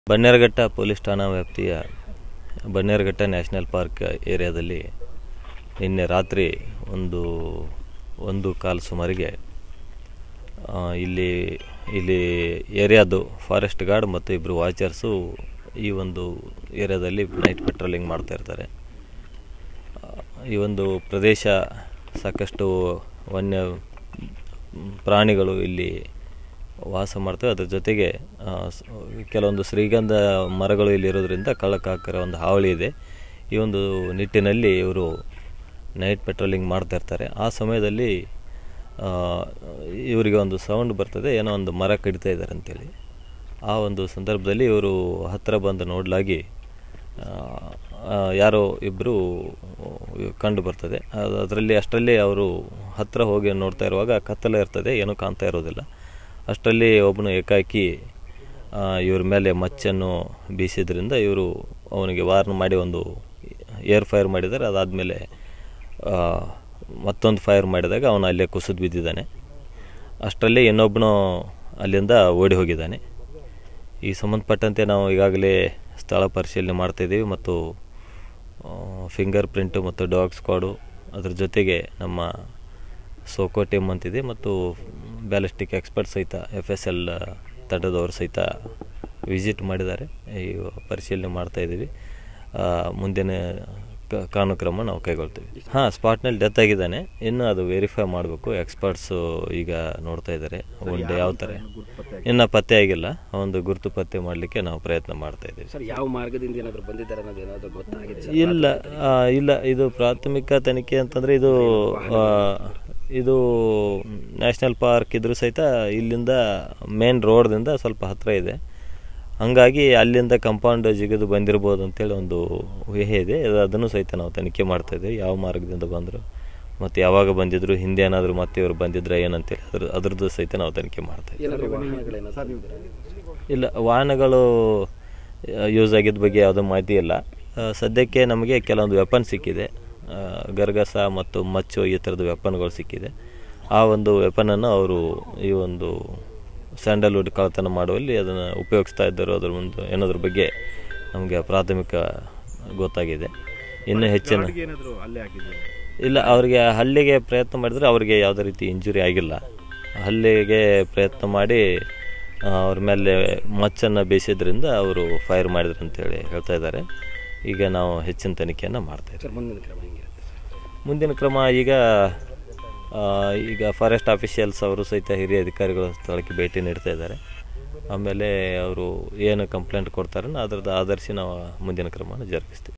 Bannerghatta police ಠಾಣಾ ವ್ಯಾಪ್ತಿಯ Bannerghatta national park ಏರಿಯಾದಲ್ಲಿ ನಿನ್ನೆ ರಾತ್ರಿ ಒಂದು ಒಂದು ಕಾಲು ಸುಮಾರಿಗೆ ಆ, ಇಲ್ಲಿ ಇಲ್ಲಿ ಏರಿಯಾದು ಫಾರೆಸ್ಟ್ ಗಾರ್ಡ್ ಮತ್ತು ಇಬ್ಬರು ವಾಚರ್ಸು ಈ ಒಂದು ಏರಿಯಾದಲ್ಲಿ ನೈಟ್ ಪೆಟ್ರೋಲಿಂಗ್ ಮಾಡ್ತಾ ಇರ್ತಾರೆ ಆ, ಈ ಒಂದು ಪ್ರದೇಶ ಸಾಕಷ್ಟು ವನ್ಯ ಮ್, ಪ್ರಾಣಿಗಳು ಇಲ್ಲಿ ವಾಸ ಮಾಡ್ತವೆ ಅದ್ರ ಜೊತೆಗೆ ಆ, ಸ್- ಕೆಲವೊಂದು ಶ್ರೀಗಂಧ ಮರಗಳು ಇಲ್ಲಿ ಇರೋದ್ರಿಂದ ಕಳ್ಳಕಾಕರ ಒಂದು ಹಾವಳಿ ಇದೆ ಈ ಒಂದು ನಿಟ್ಟಿನಲ್ಲಿ ಇವರು ನೈಟ್ ಪೆಟ್ರೋಲಿಂಗ್ ಮಾಡ್ತಾ ಇರ್ತಾರೆ ಆ ಸಮಯದಲ್ಲಿ ಆ, ಇವರಿಗೆ ಒಂದು ಸೌಂಡ್ ಬರ್ತದೆ ಏನೋ ಒಂದು ಮರ ಕಡಿತಾ ಇದ್ದಾರೆ ಅಂತೇಳಿ ಆ ಒಂದು ಸಂದರ್ಭದಲ್ಲಿ ಇವರು ಹತ್ತಿರ ಬಂದು ನೋಡಲಾಗಿ ಯಾರೋ ಇಬ್ಬರು ಕಂಡು ಬರ್ತದೆ ಅದರಲ್ಲಿ ಅಷ್ಟರಲ್ಲಿ ಅವರು ಹತ್ತಿರ ಹೋಗಿ ನೋಡ್ತಾ ಇರುವಾಗ ಕತ್ತಲೆ ಇರ್ತದೆ ಏನೂ ಕಾಣ್ತಾ ಇರೋದಿಲ್ಲ ಅಷ್ಟರಲ್ಲಿ ಒಬ್ಬನು ಏಕಾಏಕಿ ಆ, ಇವ್ರ ಮೇಲೆ ಮಚ್ಚನ್ನು ಬೀಸಿದ್ರಿಂದ ಇವರು ಅವನಿಗೆ ವಾರ್ನ್ ಮಾಡಿ ಒಂದು ಏರ್ ಫೈರ್ ಮಾಡಿದ್ದಾರೆ ಅದಾದಮೇಲೆ ಮತ್ತೊಂದು ಫೈರ್ ಮಾಡಿದಾಗ ಅವನು ಅಲ್ಲೇ ಕುಸಿದು ಬಿದ್ದಿದ್ದಾನೆ ಅಷ್ಟರಲ್ಲಿ ಇನ್ನೊಬ್ಬನು ಅಲ್ಲಿಂದ ಓಡಿ ಹೋಗಿದ್ದಾನೆ ಈ ಸಂಬಂಧಪಟ್ಟಂತೆ ನಾವು ಈಗಾಗಲೇ ಸ್ಥಳ ಪರಿಶೀಲನೆ ಮಾಡ್ತಾಯಿದ್ದೀವಿ ಮತ್ತು ಫಿಂಗರ್ ಪ್ರಿಂಟು ಮತ್ತು ಡಾಗ್ ಸ್ಕ್ವಾಡು ಅದ್ರ ಜೊತೆಗೆ ನಮ್ಮ ಸೋಕೋ ಟೀಮ್ ಅಂತಿದೆ ಮತ್ತು ಬ್ಯಾಲಿಸ್ಟಿಕ್ ಎಕ್ಸ್ಪರ್ಟ್ ಸಹಿತ ಎಫ್ ಎಸ್ ಎಲ್ ತಂಡದವರು ಸಹಿತ ವಿಸಿಟ್ ಮಾಡಿದ್ದಾರೆ ಈ ಪರಿಶೀಲನೆ ಮಾಡ್ತಾ ಇದ್ದೀವಿ ಆ, ಮುಂದಿನ ಕ- ಕಾನೂನು ಕ್ರಮ ನಾವು ಕೈಗೊಳ್ತೀವಿ ಹಾಂ ಸ್ಪಾಟ್ನಲ್ಲಿ ಡೆತ್ ಆಗಿದ್ದಾನೆ ಇನ್ನು ಅದು ವೆರಿಫೈ ಮಾಡಬೇಕು ಎಕ್ಸ್ಪರ್ಟ್ಸು ಈಗ ನೋಡ್ತಾ ಇದ್ದಾರೆ ಒಂದು ಯಾವ ಥರ ಇನ್ನು ಪತ್ತೆ ಆಗಿಲ್ಲ ಒಂದು ಗುರುತು ಪತ್ತೆ ಮಾಡಲಿಕ್ಕೆ ನಾವು ಪ್ರಯತ್ನ ಮಾಡ್ತಾ ಇದ್ದೀವಿ ಸರ್ ಯಾವ ಮಾರ್ಗದಿಂದ ಏನಾದರೂ ಬಂದಿದ್ದಾರೆ ಅನ್ನೋದು ಏನಾದರೂ ಗೊತ್ತಾಗಿದೆ ಸರ್ ಇಲ್ಲ ಆ, ಇಲ್ಲ ಇದು ಪ್ರಾಥಮಿಕ ತನಿಖೆ ಅಂತಂದರೆ ಇದು ಆ, ಇದು ನ್ಯಾಷನಲ್ ಪಾರ್ಕ್ ಇದ್ರೂ ಸಹಿತ ಇಲ್ಲಿಂದ ಮೇನ್ ರೋಡ್ದಿಂದ ಸ್ವಲ್ಪ ಹತ್ತಿರ ಇದೆ ಹಾಗಾಗಿ ಅಲ್ಲಿಂದ ಕಂಪೌಂಡ್ ಜಿಗಿದು ಬಂದಿರ್ಬೋದು ಅಂತೇಳಿ ಒಂದು ಊಹೆ ಇದೆ ಅದು ಅದನ್ನು ಸಹಿತ ನಾವು ತನಿಖೆ ಮಾಡ್ತಾ ಇದ್ದೀವಿ ಯಾವ ಮಾರ್ಗದಿಂದ ಬಂದರು ಮತ್ತು ಯಾವಾಗ ಬಂದಿದ್ರು ಹಿಂದೆ ಏನಾದರೂ ಮತ್ತೆ ಇವರು ಬಂದಿದ್ರೆ ಏನಂತೇಳಿ ಅದ್ರ ಅದ್ರದ್ದು ಸಹಿತ ನಾವು ತನಿಖೆ ಮಾಡ್ತಾ ಇದ್ದೀವಿ ಏನಾದರೂ ವಾಹನಗಳೇನಾದರೂ ಇಲ್ಲ ವಾಹನಗಳು ಯೂಸ್ ಆಗಿದ್ದ ಬಗ್ಗೆ ಯಾವುದೂ ಮಾಹಿತಿ ಇಲ್ಲ ಆ, ಸದ್ಯಕ್ಕೆ ನಮಗೆ ಕೆಲವೊಂದು ವೆಪನ್ ಸಿಕ್ಕಿದೆ ಆ, ಗರ್ಗಸ ಮತ್ತು ಮಚ್ಚು ಈ ಥರದ ವೆಪನ್ಗಳು ಸಿಕ್ಕಿದೆ ಆ ಒಂದು ವೆಪನನ್ನು ಅವರು ಈ ಒಂದು ಸ್ಯಾಂಡಲ್ವುಡ್ ಕಳ್ಳತನ ಮಾಡುವಲ್ಲಿ ಅದನ್ನು ಉಪಯೋಗಿಸ್ತಾ ಇದ್ದರು ಅದ್ರ ಮುಂದೆ ಏನೋದ್ರ ಬಗ್ಗೆ ನಮಗೆ ಪ್ರಾಥಮಿಕ ಗೊತ್ತಾಗಿದೆ ಇನ್ನೂ ಹೆಚ್ಚಿನ ಏನಾದರೂ ಅಲ್ಲೇ ಆಗಿದೆಯಾ ಇಲ್ಲ ಅವರಿಗೆ ಹಲ್ಲಿಗೆ ಪ್ರಯತ್ನ ಮಾಡಿದರೆ ಅವರಿಗೆ ಯಾವುದೇ ರೀತಿ ಇಂಜುರಿ ಆಗಿಲ್ಲ ಹಲ್ಲಿಗೆ ಪ್ರಯತ್ನ ಮಾಡಿ ಆ, ಅವ್ರ ಮೇಲೆ ಮಚ್ಚನ್ನು ಬೇಯಿಸಿದ್ರಿಂದ ಅವರು ಫೈರ್ ಮಾಡಿದ್ರು ಅಂತೇಳಿ ಹೇಳ್ತಾ ಇದ್ದಾರೆ ಈಗ ನಾವು ಹೆಚ್ಚಿನ ತನಿಖೆಯನ್ನು ಮಾಡ್ತಾ ಇದ್ದೀವಿ ಸರ್ ಮುಂದಿನ ಕ್ರಮ ಹೆಂಗಿರುತ್ತೆ ಸರ್ ಮುಂದಿನ ಕ್ರಮ ಈಗ ಆ, ಈಗ ಫಾರೆಸ್ಟ್ ಆಫೀಷಿಯಲ್ಸ್ ಅವರು ಸಹಿತ ಹಿರಿಯ ಅಧಿಕಾರಿಗಳು ಸ್ಥಳಕ್ಕೆ ಭೇಟಿ ನೀಡ್ತಾ ಇದ್ದಾರೆ ಆಮೇಲೆ ಅವರು ಏನು ಕಂಪ್ಲೇಂಟ್ ಕೊಡ್ತಾರೆ ಅದ್ರದ್ದು ಆಧರಿಸಿ ನಾವು ಮುಂದಿನ ಕ್ರಮವನ್ನು ಜರುಗಿಸ್ತೀವಿ